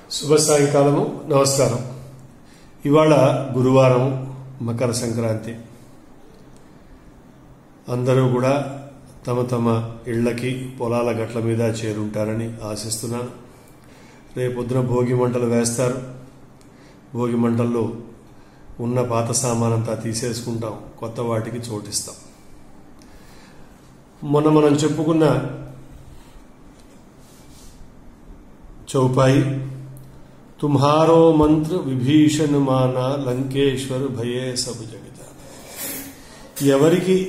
శుభ సాయంకాలము నమస్కారం ఇవాళ గురువారం మకర సంక్రాంతి అందరూ కూడా తమ తమ ఇళ్లకి పొలాల గట్ల మీద చేరుంటారని ఆశిస్తున్నాను రేపొద్దున భోగి మంటలు వేస్తారు భోగి మంటల్లో ఉన్న పాత సామానంతా తీసేసుకుంటాం కొత్త వాటికి చోటిస్తాం మొన్న మనం చెప్పుకున్న చౌపాయి తుమ్హారో మంత్ర విభీషణ మాన లంకేశ్వర్ భయే సబ్ జగత ఎవరికి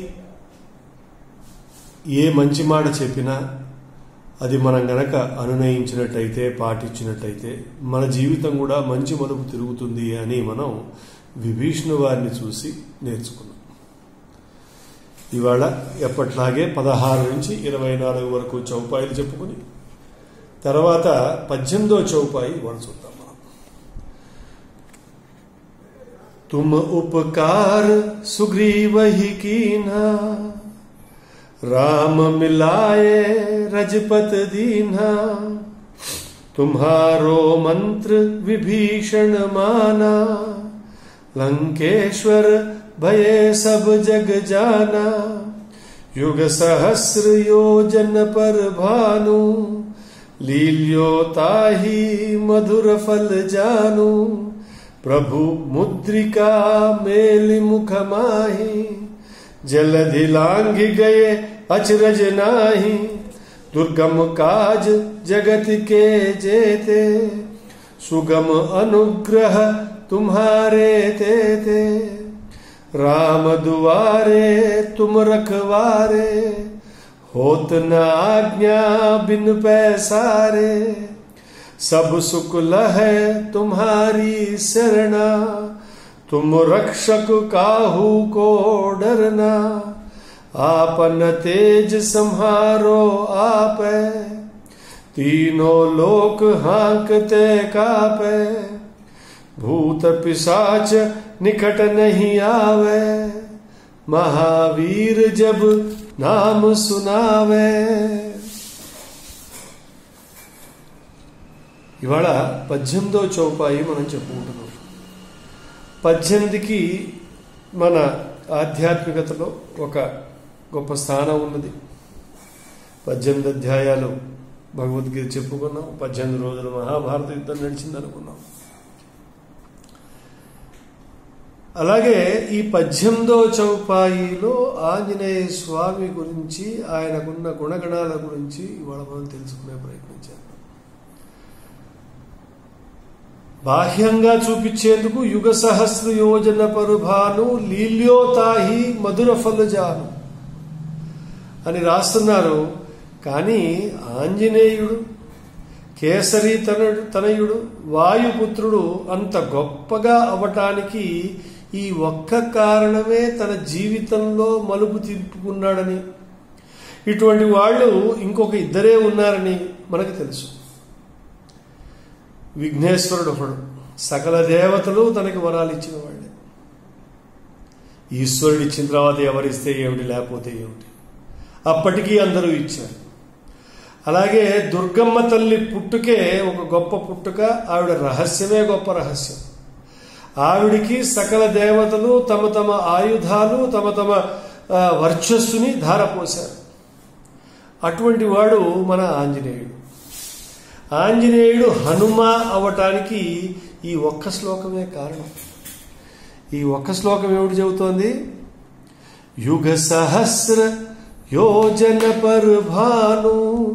ఏ మంచి మాట చెప్పినా అది మనం గనక అనునయించినట్టయితే పాటించినట్టయితే మన జీవితం కూడా మంచి మలుపు తిరుగుతుంది అని మనం విభీషణ వారిని చూసి నేర్చుకున్నాం ఇవాళ ఎప్పట్లాగే పదహారు నుంచి ఇరవై నాలుగు వరకు చౌపాయిలు చెప్పుకుని తర్వాత పద్దెనిమిదో చౌపాయి ఇవాళ చూద్దాం మనం तुम उपकार सुग्रीव ही कीना राम मिलाए रजपत दीना तुम्हारो मंत्र विभीषण माना लंकेश्वर भये सब जग जाना युग सहस्र योजन पर भानु लील्योता ही मधुर फल जानू प्रभु मुद्रिका मेलि मुख माही जलधि लांघ गए अचरज नाही दुर्गम काज जगत के जेते सुगम अनुग्रह तुम्हारे ते ते राम दुआरे तुम रखवारे होत न आज्ञा बिन पैसारे सब सुख है तुम्हारी शरणा तुम रक्षक काहू को डरना आपन तेज संहारो आप तीनों लोक हाँकते कापे भूत पिशाच निकट नहीं आवे महावीर जब नाम सुनावे ఇవాళ పద్దెనిమిదో చౌపాయి మనం చెప్పుకుంటున్నాం పద్దెనిమిదికి మన ఆధ్యాత్మికతలో ఒక గొప్ప స్థానం ఉన్నది పద్దెనిమిది అధ్యాయాలు భగవద్గీత చెప్పుకున్నాం పద్దెనిమిది రోజులు మహాభారత యుద్ధం నడిచింది అనుకున్నాం అలాగే ఈ పద్దెనిమిదో చౌపాయిలో ఆంజనేయ స్వామి గురించి ఆయనకున్న గుణగణాల గురించి ఇవాళ మనం తెలుసుకునే ప్రయత్నించాం బాహ్యంగా చూపించేందుకు యుగ సహస్ర యోజన పరుభాను లీల్యోతాహి మధుర ఫలజాను అని రాస్తున్నారు కానీ ఆంజనేయుడు కేసరి తనయుడు తనయుడు వాయుపుత్రుడు అంత గొప్పగా అవటానికి ఈ ఒక్క కారణమే తన జీవితంలో మలుపు తిప్పుకున్నాడని ఇటువంటి వాళ్ళు ఇంకొక ఇద్దరే ఉన్నారని మనకు తెలుసు విఘ్నేశ్వరుడు ఒకడు సకల దేవతలు తనకి వరాలు ఇచ్చిన వాళ్ళే ఈశ్వరుడు ఇచ్చిన తర్వాత ఎవరిస్తే ఏమిటి లేకపోతే ఏమిటి అప్పటికీ అందరూ ఇచ్చారు అలాగే దుర్గమ్మ తల్లి పుట్టుకే ఒక గొప్ప పుట్టుక ఆవిడ రహస్యమే గొప్ప రహస్యం ఆవిడికి సకల దేవతలు తమ తమ ఆయుధాలు తమ తమ వర్చస్సుని ధారపోశారు అటువంటి వాడు మన ఆంజనేయుడు ఆంజనేయుడు హనుమ అవటానికి ఈ ఒక్క శ్లోకమే కారణం ఈ ఒక్క శ్లోకం ఏమిటి చెబుతోంది యుగ సహస్ర యోజన పర్ భాను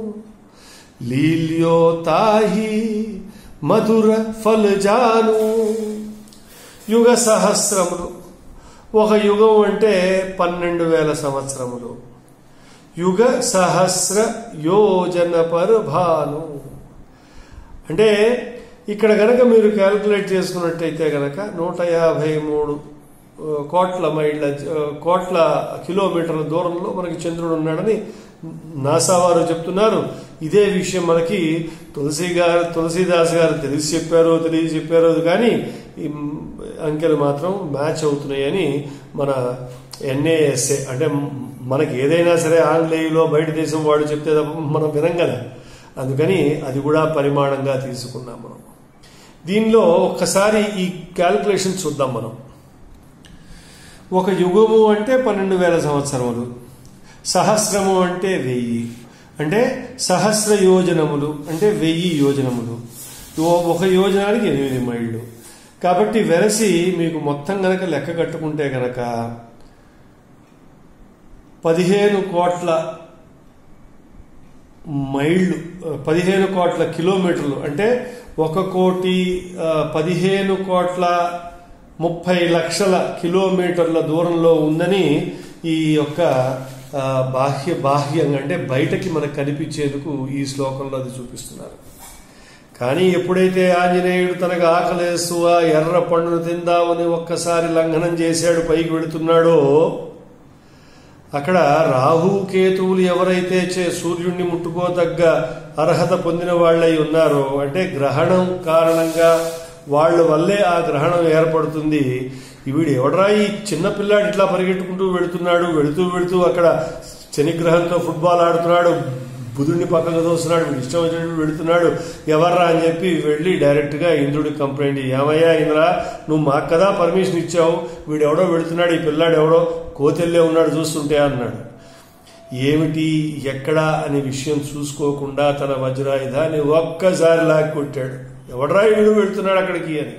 లీల్యోతాహి మధుర ఫల్ జాను యుగ సహస్రములు ఒక యుగం అంటే పన్నెండు వేల సంవత్సరములు యుగ సహస్ర యోజన పర్ భాను అంటే ఇక్కడ గనక మీరు క్యాల్కులేట్ చేసుకున్నట్టయితే గనక నూట యాభై మూడు కోట్ల మైళ్ళ కోట్ల కిలోమీటర్ల దూరంలో మనకి చంద్రుడు ఉన్నాడని నాసా వారు చెప్తున్నారు ఇదే విషయం మనకి తులసి గారు తులసీదాస్ గారు తెలిసి చెప్పారో తెలియ చెప్పారో కానీ ఈ అంకెలు మాత్రం మ్యాచ్ అవుతున్నాయని మన ఎన్ఏఎస్ఏ అంటే మనకి ఏదైనా సరే ఆంగ్లేయులో బయట దేశం వాడు చెప్తే తప్ప మనం వినం కదా అందుకని అది కూడా పరిమాణంగా తీసుకున్నాం మనం దీనిలో ఒక్కసారి ఈ క్యాల్కులేషన్ చూద్దాం మనం ఒక యుగము అంటే పన్నెండు వేల సంవత్సరములు సహస్రము అంటే వెయ్యి అంటే సహస్ర యోజనములు అంటే వెయ్యి యోజనములు ఓ- ఒక యోజనానికి ఎనిమిది మైళ్ళు కాబట్టి వెరసి మీకు మొత్తం గనక లెక్క కట్టుకుంటే గనక పదిహేను కోట్ల మైళ్ళు పదిహేను కోట్ల కిలోమీటర్లు అంటే ఒక కోటి ఆ, పదిహేను కోట్ల ముప్పై లక్షల కిలోమీటర్ల దూరంలో ఉందని ఈ యొక్క ఆ, బాహ్య బాహ్యంగా అంటే బయటకి మనకు కనిపించేందుకు ఈ శ్లోకంలో అది చూపిస్తున్నారు కానీ ఎప్పుడైతే ఆంజనేయుడు తనకు ఆకలేస్తూ ఆ ఎర్ర పండును తిందామని ఒక్కసారి లంఘనం చేశాడు పైకి వెళుతున్నాడో అక్కడ రాహు కేతువులు ఎవరైతే చే సూర్యుడిని ముట్టుకోదగ్గ అర్హత పొందిన వాళ్ళై ఉన్నారో అంటే గ్రహణం కారణంగా వాళ్ళ వల్లే ఆ గ్రహణం ఏర్పడుతుంది వీడు ఎవడరా ఈ చిన్న పిల్లాడు ఇట్లా పరిగెట్టుకుంటూ వెళుతున్నాడు వెళుతూ వెళుతూ అక్కడ శనిగ్రహంతో ఫుట్బాల్ ఆడుతున్నాడు బుధుడిని పక్కకు దోస్తున్నాడు వీడు ఇష్టం వచ్చినట్టు వెళుతున్నాడు ఎవర్రా అని చెప్పి వెళ్ళి డైరెక్ట్గా ఇంద్రుడికి కంప్లైంట్ చేయి. ఏమయ్యా ఇంద్ర నువ్వు మాకు కదా పర్మిషన్ ఇచ్చావు వీడు ఎవడో వెళుతున్నాడు ఈ పిల్లాడు ఎవడో కోతెల్లే ఉన్నాడు చూస్తుంటే అన్నాడు ఏమిటి ఎక్కడా అనే విషయం చూసుకోకుండా తన వజ్రాయుధాన్ని ఒక్కసారి లాగి కొట్టాడు ఎవడరా వీడు వెళుతున్నాడు అక్కడికి అని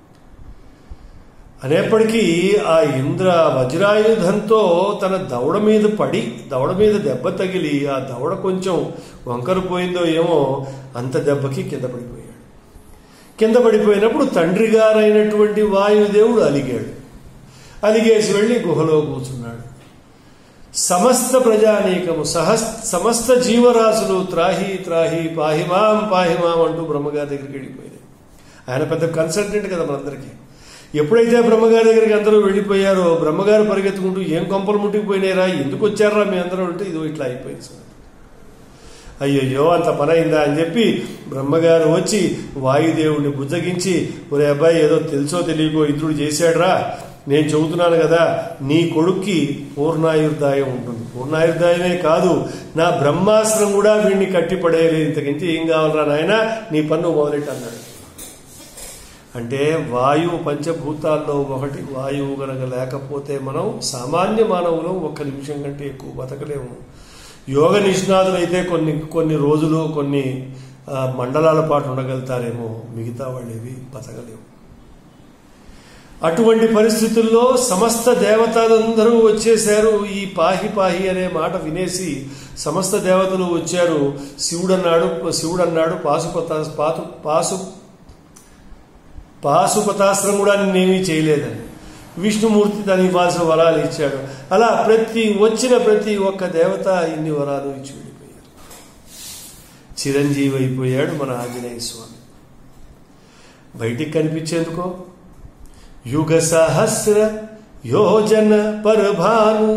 అనేప్పటికీ ఆ ఇంద్ర వజ్రాయుధంతో తన దవడ మీద పడి దవడ మీద దెబ్బ తగిలి ఆ దవడ కొంచెం వంకరు పోయిందో ఏమో అంత దెబ్బకి కింద పడిపోయాడు కింద పడిపోయినప్పుడు తండ్రి గారైనటువంటి వాయుదేవుడు అలిగాడు అలిగేసి వెళ్ళి గుహలో కూర్చున్నాడు సమస్త ప్రజానీకము సహస్ సమస్త జీవరాశులు త్రాహి త్రాహి పాహిమాం పాహిమాం అంటూ బ్రహ్మగారి దగ్గరికి వెళ్ళిపోయింది ఆయన పెద్ద కన్సల్టెంట్ కదా మనందరికీ ఎప్పుడైతే బ్రహ్మగారి దగ్గరికి అందరూ వెళ్ళిపోయారో బ్రహ్మగారు పరిగెత్తుకుంటూ ఏం కొంపలు ముట్టిపోయినారా ఎందుకు వచ్చారా మీ అందరూ అంటే ఇదో ఇట్లా అయిపోయింది సార్ అయ్యయ్యో అంత పని అయిందా అని చెప్పి బ్రహ్మగారు వచ్చి వాయుదేవుడిని బుజ్జగించి ఒరే అబ్బాయి ఏదో తెలుసో తెలియకో ఇంద్రుడు చేశాడురా నేను చెబుతున్నాను కదా నీ కొడుక్కి పూర్ణాయుర్దాయం ఉంటుంది పూర్ణాయుర్దాయమే కాదు నా బ్రహ్మాస్త్రం కూడా వీడిని కట్టిపడేయలేదు ఇంతకించి ఏం కావాలరా నాయన నీ పన్ను మొదలెట్టు అన్నాడు అంటే వాయువు పంచభూతాల్లో ఒకటి వాయువు గనక లేకపోతే మనం సామాన్య మానవులు ఒక్క నిమిషం కంటే ఎక్కువ బతకలేము యోగ నిష్ణాతులైతే కొన్ని కొన్ని రోజులు కొన్ని ఆ, మండలాల పాటు ఉండగలుగుతారేమో మిగతా వాళ్ళు ఏవి బతకలేవు అటువంటి పరిస్థితుల్లో సమస్త దేవతలందరూ వచ్చేశారు ఈ పాహి పాహి అనే మాట వినేసి సమస్త దేవతలు వచ్చారు శివుడు అన్నాడు శివుడు అన్నాడు పాశుపత పాతు పాసు పాశుపతాస్త్రం కూడా నేనేమీ చేయలేదని విష్ణుమూర్తి తను ఇవ్వాల్సిన వరాలు ఇచ్చాడు అలా ప్రతి వచ్చిన ప్రతి ఒక్క దేవత ఇన్ని వరాలు ఇచ్చి వెళ్ళిపోయారు చిరంజీవి అయిపోయాడు మన ఆంజనేయ స్వామి బయటికి కనిపించేందుకో యుగ సహస్ర యోజన పరభాను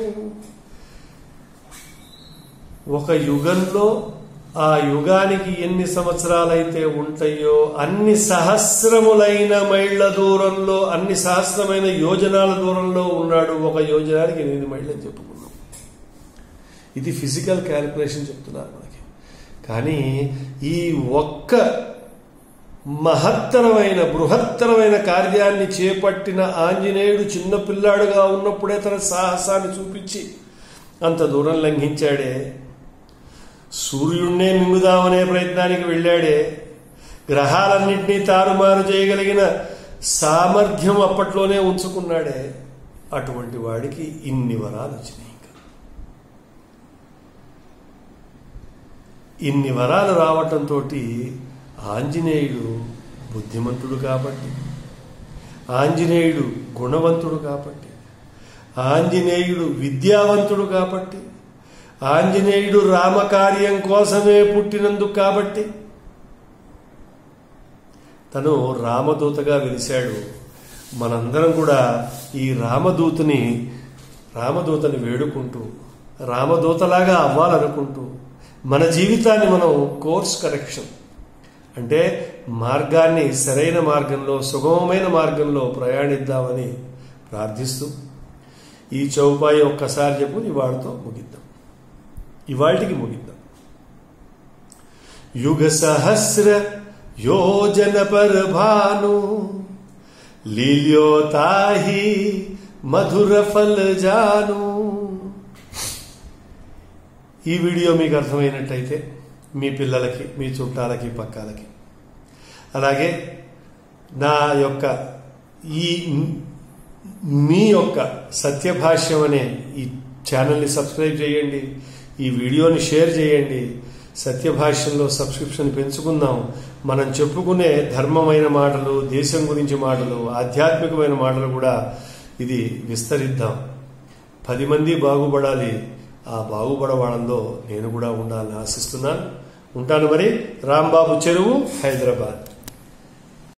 ఒక యుగంలో ఆ యుగానికి ఎన్ని సంవత్సరాలైతే ఉంటాయో అన్ని సహస్రములైన మైళ్ళ దూరంలో అన్ని సహస్రమైన యోజనాల దూరంలో ఉన్నాడు ఒక యోజనానికి ఎనిమిది మైళ్ళు అని చెప్పుకున్నాం ఇది ఫిజికల్ క్యాలిక్యులేషన్ చెప్తున్నారు మనకి కానీ ఈ ఒక్క మహత్తరమైన బృహత్తరమైన కార్యాన్ని చేపట్టిన ఆంజనేయుడు చిన్న పిల్లాడుగా ఉన్నప్పుడే తన సాహసాన్ని చూపించి అంత దూరం లంఘించాడే సూర్యుణ్ణే మింగుదామనే ప్రయత్నానికి వెళ్ళాడే గ్రహాలన్నింటినీ తారుమారు చేయగలిగిన సామర్థ్యం అప్పట్లోనే ఉంచుకున్నాడే అటువంటి వాడికి ఇన్ని వరాలు వచ్చినాయి ఇంకా ఇన్ని వరాలు రావటంతో ఆంజనేయుడు బుద్ధిమంతుడు కాబట్టి ఆంజనేయుడు గుణవంతుడు కాబట్టి ఆంజనేయుడు విద్యావంతుడు కాబట్టి ఆంజనేయుడు రామకార్యం కోసమే పుట్టినందుకు కాబట్టి తను రామదూతగా వెలిశాడు మనందరం కూడా ఈ రామదూతని రామదూతని వేడుకుంటూ రామదూతలాగా అవ్వాలనుకుంటూ మన జీవితాన్ని మనం కోర్స్ కరెక్షన్ అంటే మార్గాన్ని సరైన మార్గంలో సుగమమైన మార్గంలో ప్రయాణిద్దామని ప్రార్థిస్తూ ఈ చౌపాయి ఒక్కసారి చెప్పు ఇవాళతో ముగిద్దాం ఇవాళకి ముగిద్దాం యుగ సహస్ర योजन पर भानु लील्यो ताही మధుర ఫల్ జాను ఈ వీడియో మీకు అర్థమైనట్టయితే మీ పిల్లలకి మీ చుట్టాలకి పక్కాలకి అలాగే నా యొక్క ఈ మీ యొక్క సత్యభాష్యం అనే ఈ ఛానల్ని సబ్స్క్రైబ్ చేయండి ఈ వీడియోని షేర్ చేయండి సత్యభాష్యంలో సబ్స్క్రిప్షన్ పెంచుకుందాం మనం చెప్పుకునే ధర్మమైన మాటలు దేశం గురించి మాటలు ఆధ్యాత్మికమైన మాటలు కూడా ఇది విస్తరిద్దాం పది మంది బాగుపడాలి ఆ బాగుపడవాళ్ళలో నేను కూడా ఉండాలని ఆశిస్తున్నాను ఉంటాను మరి రాంబాబు చెరువు హైదరాబాద్